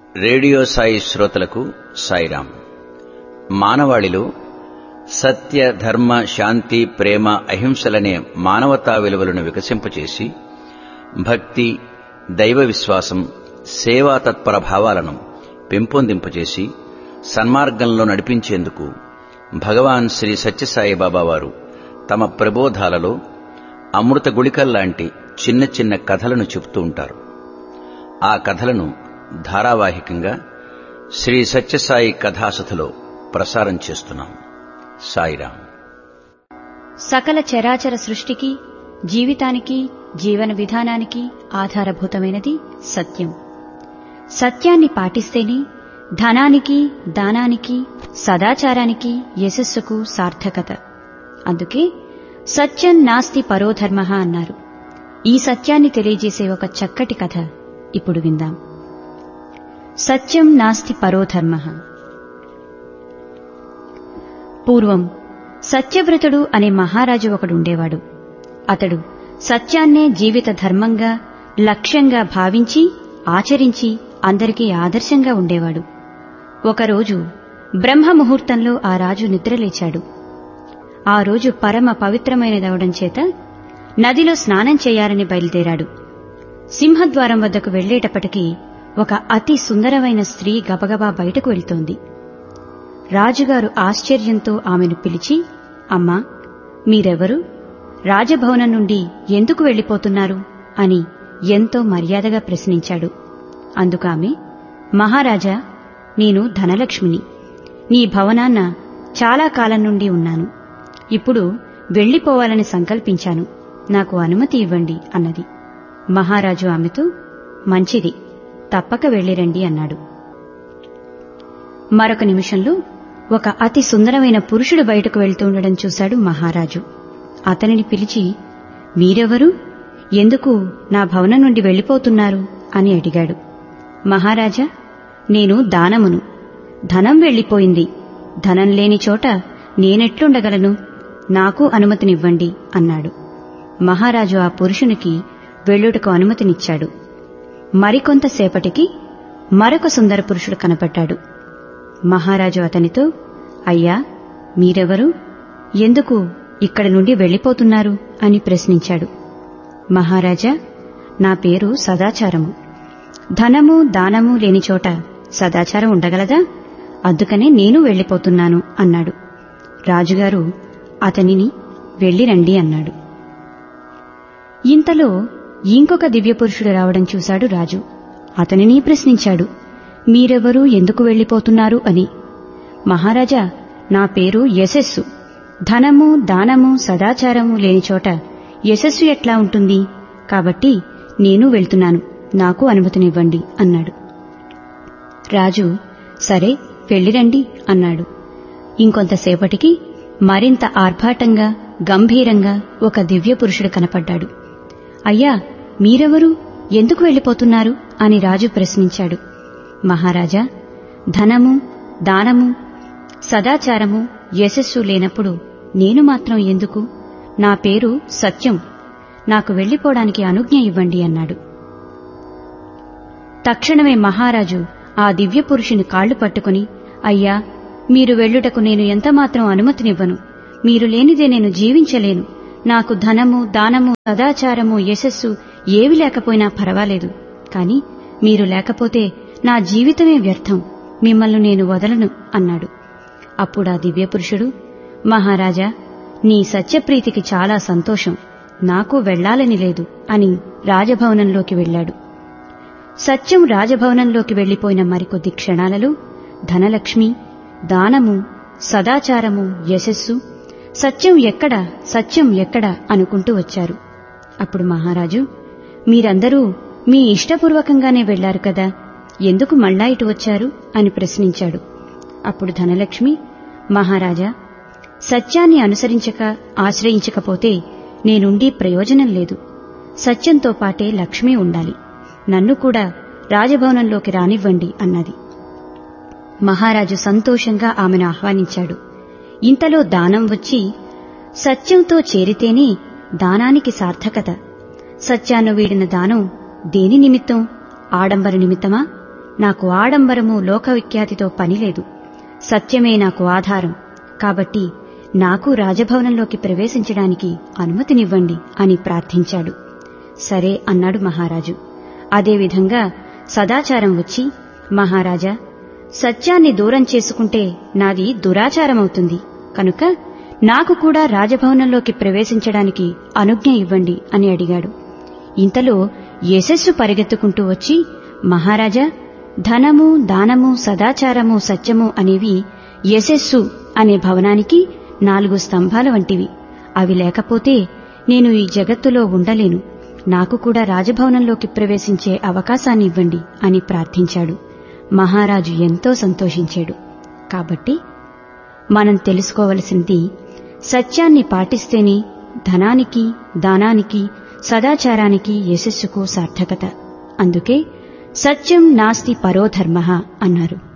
radio Sai శ్రోతలకు సాయిరాం మానవాళిలో సత్య ధర్మ శాంతి ప్రేమ అహింసలనే మానవతా విలువలను వికసింపచేసి భక్తి దైవ విశ్వాసం సేవా తత్పర భావాలను పెంపొందింపచేసి సన్మార్గంలో నడిపించేందుకు భగవాన్ శ్రీ సత్యసాయి బాబా వారు తమ ప్రబోధాలలో అమృత గుళికల్లాంటి చిన్న చిన్న కథలను చెబుతూ ఉంటారు ఆ కథలను ధారావాహికంగా శ్రీ సత్యసాయి కథాసథలో ప్రసారం చేస్తున్నాం సాయిరాం సకల చరాచర సృష్టికి జీవితానికి జీవన విధానానికి ఆధారభూతమైనది సత్యం సత్యాన్ని పాటిస్తేనే ధనానికి దానానికి సదాచారానికి యశస్సుకు సార్థకత అందుకే సత్యం నాస్తి పరోధర్మ అన్నారు ఈ సత్యాన్ని తెలియజేసే ఒక చక్కటి కథ ఇప్పుడు విందాం సత్యం నాస్తి పరోధర్మ పూర్వం సత్యవ్రతుడు అనే మహారాజు ఒకడుండేవాడు అతడు సత్యాన్నే జీవిత ధర్మంగా లక్ష్యంగా భావించి ఆచరించి అందరికీ ఆదర్శంగా ఉండేవాడు ఒకరోజు బ్రహ్మ ముహూర్తంలో ఆ రాజు నిద్రలేచాడు ఆ రోజు పరమ పవిత్రమైనదవడం చేత నదిలో స్నానం చేయాలని బయలుదేరాడు సింహద్వారం వద్దకు వెళ్లేటప్పటికీ ఒక అతి సుందరమైన స్త్రీ గబగబా బయటకు వెళ్తోంది రాజుగారు ఆశ్చర్యంతో ఆమెను పిలిచి అమ్మా మీరెవరు రాజభవనం నుండి ఎందుకు వెళ్లిపోతున్నారు అని ఎంతో మర్యాదగా ప్రశ్నించాడు అందుకామె మహారాజా నేను ధనలక్ష్మిని నీ భవనాన్న చాలా కాలం నుండి ఉన్నాను ఇప్పుడు వెళ్లిపోవాలని సంకల్పించాను నాకు అనుమతి ఇవ్వండి అన్నది మహారాజు ఆమెతో మంచిది తప్పక వెళ్ళిరండి అన్నాడు మరొక నిమిషంలో ఒక అతి సుందరమైన పురుషుడు బయటకు వెళ్తుండడం చూశాడు మహారాజు అతనిని పిలిచి మీరెవరు ఎందుకు నా భవనం నుండి వెళ్లిపోతున్నారు అని అడిగాడు మహారాజా నేను దానమును ధనం వెళ్లిపోయింది ధనం లేని చోట నేనెట్లుండగలను నాకు అనుమతినివ్వండి అన్నాడు మహారాజు ఆ పురుషునికి వెళ్ళుటకు అనుమతినిచ్చాడు మరికొంతసేపటికి మరొక సుందర పురుషుడు కనపడ్డాడు మహారాజు అతనితో అయ్యా మీరెవరు ఎందుకు ఇక్కడి నుండి వెళ్లిపోతున్నారు అని ప్రశ్నించాడు మహారాజా నా పేరు సదాచారము ధనము దానము లేని చోట సదాచారం ఉండగలదా అందుకనే నేను వెళ్లిపోతున్నాను అన్నాడు రాజుగారు అతనిని వెళ్ళిరండి అన్నాడు ఇంతలో ఇంకొక దివ్యపురుషుడు రావడం చూశాడు రాజు అతనిని ప్రశ్నించాడు మీరెవరూ ఎందుకు వెళ్లిపోతున్నారు అని మహారాజా నా పేరు యశస్సు ధనము దానము సదాచారము లేని చోట యశస్సు ఎట్లా ఉంటుంది కాబట్టి నేను వెళ్తున్నాను నాకు అనుమతినివ్వండి అన్నాడు రాజు సరే వెళ్ళిరండి అన్నాడు ఇంకొంతసేపటికి మరింత ఆర్భాటంగా గంభీరంగా ఒక దివ్య పురుషుడు కనపడ్డాడు అయ్యా మీరెవరు ఎందుకు వెళ్లిపోతున్నారు అని రాజు ప్రశ్నించాడు మహారాజా ధనము దానము సదాచారము యశస్సు లేనప్పుడు నేను మాత్రం ఎందుకు నా పేరు సత్యం నాకు వెళ్లిపోవడానికి అనుజ్ఞ ఇవ్వండి అన్నాడు తక్షణమే మహారాజు ఆ దివ్యపురుషుని కాళ్లు పట్టుకుని అయ్యా మీరు వెళ్ళుటకు నేను ఎంతమాత్రం అనుమతినివ్వను మీరు లేనిదే నేను జీవించలేను నాకు ధనము దానము సదాచారము యశస్సు ఏవి లేకపోయినా పర్వాలేదు కాని మీరు లేకపోతే నా జీవితమే వ్యర్థం మిమ్మల్ని నేను వదలను అన్నాడు అప్పుడా దివ్యపురుషుడు మహారాజా నీ సత్యప్రీతికి చాలా సంతోషం నాకు వెళ్లాలని లేదు అని రాజభవనంలోకి వెళ్లాడు సత్యం రాజభవనంలోకి వెళ్లిపోయిన మరికొద్ది క్షణాలలో ధనలక్ష్మి దానము సదాచారము యశస్సు సత్యం ఎక్కడ సత్యం ఎక్కడ అనుకుంటూ వచ్చారు అప్పుడు మహారాజు మీరందరూ మీ ఇష్టపూర్వకంగానే వెళ్లారు కదా ఎందుకు మళ్ళా ఇటు వచ్చారు అని ప్రశ్నించాడు అప్పుడు ధనలక్ష్మి మహారాజా సత్యాన్ని అనుసరించక ఆశ్రయించకపోతే నేనుండి ప్రయోజనం లేదు సత్యంతో పాటే లక్ష్మి ఉండాలి నన్ను కూడా రాజభవనంలోకి రానివ్వండి అన్నది మహారాజు సంతోషంగా ఆమెను ఆహ్వానించాడు ఇంతలో దానం వచ్చి సత్యంతో చేరితేనే దానానికి సార్థకత సత్యాన్ని వీడిన దానం దేని నిమిత్తం ఆడంబర నిమిత్తమా నాకు ఆడంబరము లోకవిఖ్యాతితో పనిలేదు సత్యమే నాకు ఆధారం కాబట్టి నాకు రాజభవనంలోకి ప్రవేశించడానికి అనుమతినివ్వండి అని ప్రార్థించాడు సరే అన్నాడు మహారాజు అదేవిధంగా సదాచారం వచ్చి మహారాజా సత్యాన్ని దూరం చేసుకుంటే నాది దురాచారమవుతుంది కనుక నాకు కూడా రాజభవనంలోకి ప్రవేశించడానికి అనుజ్ఞ ఇవ్వండి అని అడిగాడు ఇంతలో యశస్సు పరిగెత్తుకుంటూ వచ్చి మహారాజా ధనము దానము సదాచారము సత్యము అనేవి యశస్సు అనే భవనానికి నాలుగు స్తంభాల వంటివి అవి లేకపోతే నేను ఈ జగత్తులో ఉండలేను నాకు కూడా రాజభవనంలోకి ప్రవేశించే అవకాశాన్ని ఇవ్వండి అని ప్రార్థించాడు మహారాజు ఎంతో సంతోషించాడు కాబట్టి మనం తెలుసుకోవలసింది సత్యాన్ని పాటిస్తేనే ధనానికి దానానికి సదాచారానికి యశస్సుకు సార్థకత అందుకే సత్యం నాస్తి పరోధర్మ అన్నారు